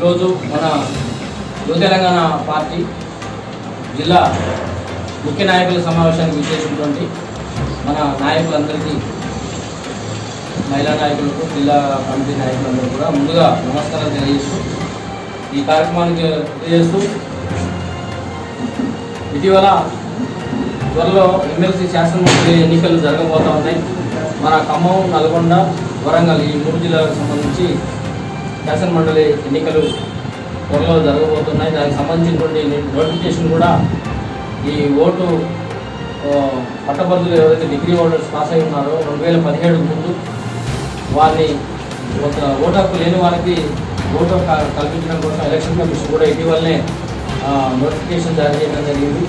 ఈరోజు మన యువ తెలంగాణ పార్టీ జిల్లా ముఖ్య నాయకుల సమావేశానికి విచ్చేసినటువంటి మన నాయకులందరికీ మహిళా నాయకులకు జిల్లా కమిటీ నాయకులందరూ కూడా ముందుగా నమస్కారం తెలియజేస్తూ ఈ కార్యక్రమానికి తెలియజేస్తూ ఇటీవల త్వరలో ఎమ్మెల్సీ శాసనమండలి ఎన్నికలు జరగబోతా ఉన్నాయి మన ఖమ్మం నల్గొండ వరంగల్ ఈ మూడు జిల్లాలకు సంబంధించి శాసనమండలి ఎన్నికలు త్వరలో జరగబోతున్నాయి దానికి సంబంధించినటువంటి నోటిఫికేషన్ కూడా ఈ ఓటు ఆ, పట్టభద్రులు ఎవరైతే డిగ్రీ హోల్డర్స్ పాస్ అయి ఉన్నారో రెండు వేల పదిహేడు ముందు వారిని ఒక ఓటు హక్కు లేని వారికి ఓటు హక్కు క- కల్పించడం కోసం ఎలక్షన్ కమిషన్ కూడా ఇటీవలనే ఆ, నోటిఫికేషన్ జారీ చేయడం జరిగింది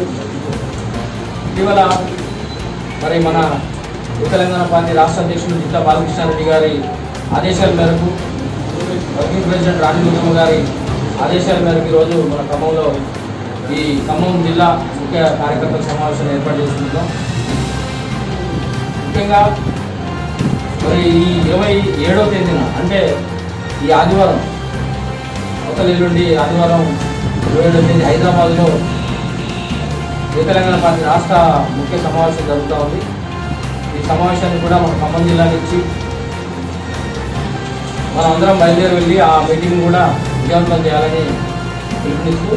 ఇటీవల మరి మన ఉత్తర తెలంగాణ పార్టీ రాష్ట్ర అధ్యక్షులు జిల్లా బాలకృష్ణారెడ్డి గారి ఆదేశాల మేరకు వర్కింగ్ ప్రెసిడెంట్ రాజముఖమ్మ గారి ఆదేశాల మేరకు ఈరోజు మన ఖమ్మంలో ఈ ఖమ్మం జిల్లా ముఖ్య కార్యకర్తల సమావేశాన్ని ఏర్పాటు చేసుకుంటాం ముఖ్యంగా మరి ఈ ఇరవై ఏడవ తేదీన అంటే ఈ ఆదివారం అవతల ఎల్లుండి ఆదివారం ఇరవై ఏడవ తేదీ హైదరాబాద్లో ఉత్తర తెలంగాణ పార్టీ రాష్ట్ర ముఖ్య సమావేశం జరుగుతూ ఉంది ఈ సమావేశాన్ని కూడా మన ఖమ్మం జిల్లా నుంచి మనం అందరం బయలుదేరి వెళ్ళి ఆ మీటింగ్ కూడా విజయవంతం చేయాలని పిలుపునిస్తూ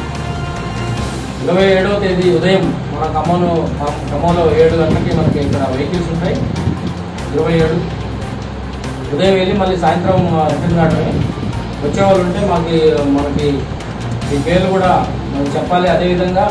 ఇరవై ఏడవ తేదీ ఉదయం మన ఖమ్మం ఖమ్మంలో ఏడు గంటలకి మనకి ఇక్కడ వెహికల్స్ ఉంటాయి ఇరవై ఏడు ఉదయం వెళ్ళి మళ్ళీ సాయంత్రం రిటర్న్ కావడమే వచ్చేవాళ్ళు ఉంటే మాకు మనకి ఈ పేర్లు కూడా మనం చెప్పాలి అదేవిధంగా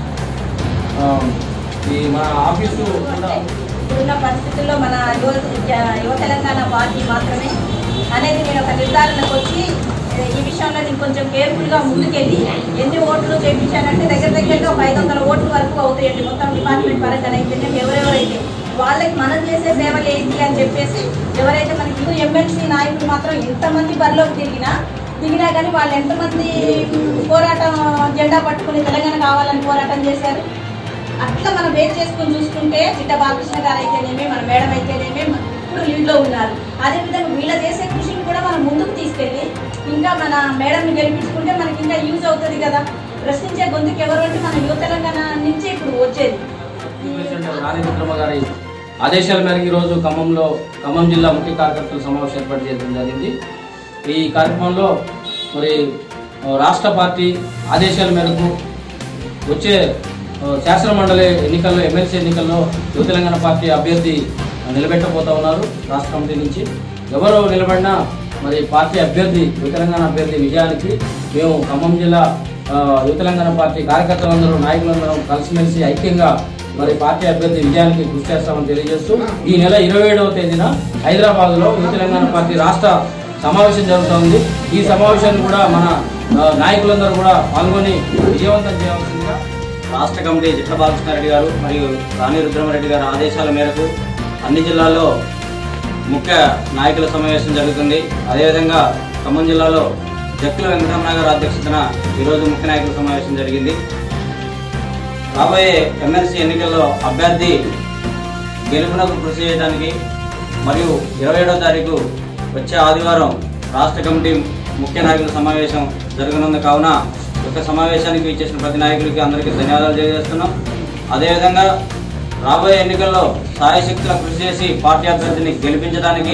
ఆ, ఈ మన ఆఫీసు కూడా ఇప్పుడున్న పరిస్థితుల్లో మన యువ యువ తెలంగాణ పార్టీ మాత్రమే అనేది నేను ఒక నిర్ధారణకు వచ్చి ఏ, ఈ విషయంలో నేను కొంచెం కేర్ఫుల్గా ముందుకెళ్ళి ఎన్ని ఓట్లు చేయించానంటే దగ్గర దగ్గరగా ఒక ఐదు వందల ఓట్ల వరకు అవుతాయండి మొత్తం డిపార్ట్మెంట్ పరంగా అయితే ఎవరెవరైతే వాళ్ళకి మనం చేసే సేవలు ఏంటి అని చెప్పేసి ఎవరైతే మనకి న్యూ ఎమ్మెల్సీ నాయకులు మాత్రం ఎంతమంది బరిలోకి తిరిగినా దిగినా కానీ వాళ్ళు ఎంతమంది పోరాటం జెండా పట్టుకుని తెలంగాణ కావాలని పోరాటం చేశారు అట్లా మనం వేరు చేసుకొని చూసుకుంటే చిట్ట బాలకృష్ణ గారు అయితేనేమి మన మేడం అయితేనేమి ఇప్పుడు లీడ్లో ఉన్నారు అదేవిధంగా వీళ్ళ చేసే కృషిని కూడా మనం ముందుకు తీసుకెళ్ళి ఇంకా మన మేడంని గెలిపించుకుంటే మనకి ఇంకా యూజ్ అవుతుంది కదా ప్రశ్నించే గొంతుకు ఎవరు అంటే మన యువ తెలంగాణ నుంచే ఇప్పుడు వచ్చేది ప్రెసిడెంట్ రాణి రుద్రమ్మ గారి ఆదేశాల మేరకు ఈరోజు ఖమ్మంలో ఖమ్మం జిల్లా ముఖ్య కార్యకర్తల సమావేశం ఏర్పాటు చేయడం జరిగింది ఈ కార్యక్రమంలో మరి ఆ, రాష్ట్ర పార్టీ ఆదేశాల మేరకు వచ్చే ఆ, శాసన మండలి ఎన్నికల్లో ఎమ్మెల్సీ ఎన్నికల్లో యువ తెలంగాణ పార్టీ అభ్యర్థి నిలబెట్టబోతా ఉన్నారు రాష్ట్ర కమిటీ నుంచి ఎవరు నిలబడినా మరి పార్టీ అభ్యర్థి యువ తెలంగాణ అభ్యర్థి విజయానికి మేము ఖమ్మం జిల్లా ఆ, యువ తెలంగాణ పార్టీ కార్యకర్తలందరూ నాయకులందరూ కలిసిమెలిసి ఐక్యంగా మరి పార్టీ అభ్యర్థి విజయానికి కృషి చేస్తామని తెలియజేస్తూ ఈ నెల ఇరవై ఏడవ తేదీన హైదరాబాద్ లో యువ తెలంగాణ పార్టీ రాష్ట్ర సమావేశం జరుగుతోంది ఈ సమావేశాన్ని కూడా మన ఆ, నాయకులందరూ కూడా పాల్గొని విజయవంతం చేయవలసిందిగా రాష్ట్ర కమిటీ జిట్ల బాలకృష్ణారెడ్డి గారు మరియు రాణి రుద్రమరెడ్డి గారి ఆదేశాల మేరకు అన్ని జిల్లాల్లో ముఖ్య నాయకుల సమావేశం జరుగుతుంది అదేవిధంగా ఖమ్మం జిల్లాలో జక్కుల వెంకటరమణ గారి అధ్యక్షతన ఈరోజు ముఖ్య నాయకుల సమావేశం జరిగింది రాబోయే ఎమ్మెల్సీ ఎన్నికల్లో అభ్యర్థి గెలుపునకు కృషి చేయడానికి మరియు ఇరవై ఏడో తారీఖు వచ్చే ఆదివారం రాష్ట్ర కమిటీ ముఖ్య నాయకుల సమావేశం జరగనుంది కావున ఒక సమావేశానికి ఇచ్చేసిన ప్రతి నాయకుడికి అందరికీ ధన్యవాదాలు తెలియజేస్తున్నాం అదేవిధంగా రాబోయే ఎన్నికల్లో సాయశక్తుల కృషి చేసి పార్టీ అభ్యర్థిని గెలిపించడానికి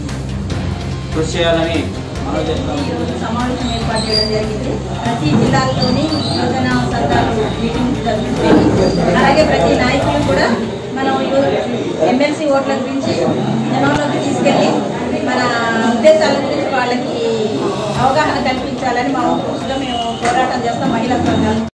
కృషి చేయాలని మనం చేస్తాం ఈరోజు సమావేశం ఏర్పాటు చేయడం జరిగింది ప్రతి జిల్లాల్లోని యువజన సంఘాలు మీటింగ్ జరుగుతుంది అలాగే ప్రతి నాయకులు కూడా మనం ఎమ్మెల్సీ ఓట్ల గురించి జనంలోకి తీసుకెళ్ళి మన ఉద్దేశాల గురించి వాళ్ళకి అవగాహన కల్పించాలని మా కృషిలో మేము పోరాటం చేస్తాం మహిళా సంఘాలు